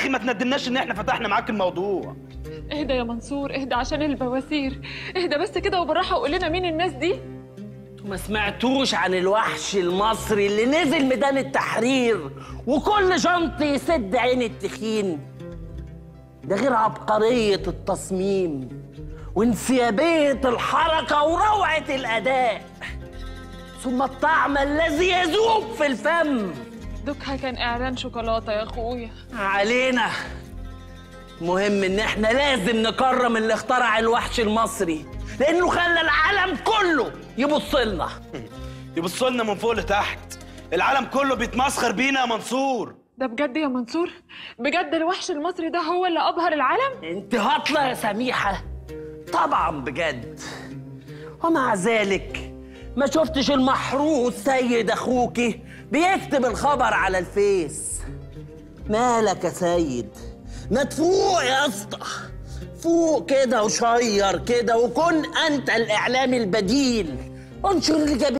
اخي ما تندمناش ان احنا فتحنا معاك الموضوع اهدى يا منصور اهدى عشان البواسير اهدى بس كده وبالراحه وقول لنا مين الناس دي انتوا ما سمعتوش عن الوحش المصري اللي نزل ميدان التحرير وكل جنط يسد عين التخين ده غير عبقرية التصميم وانسيابية الحركة وروعة الأداء ثم الطعم الذي يذوب في الفم دوكها كان اعلان شوكولاته يا اخويا علينا مهم ان احنا لازم نكرم اللي اخترع الوحش المصري لانه خلى العالم كله يبص لنا يبص لنا من فوق لتحت العالم كله بيتمسخر بينا يا منصور ده بجد يا منصور بجد الوحش المصري ده هو اللي ابهر العالم انت هطلة يا سميحة طبعا بجد ومع ذلك ما شفتش المحروس سيد اخوكي بيكتب الخبر على الفيس مالك يا سيد ما تفوق يا اسطى فوق كده وشير كده وكن انت الاعلام البديل انشر اللي جاب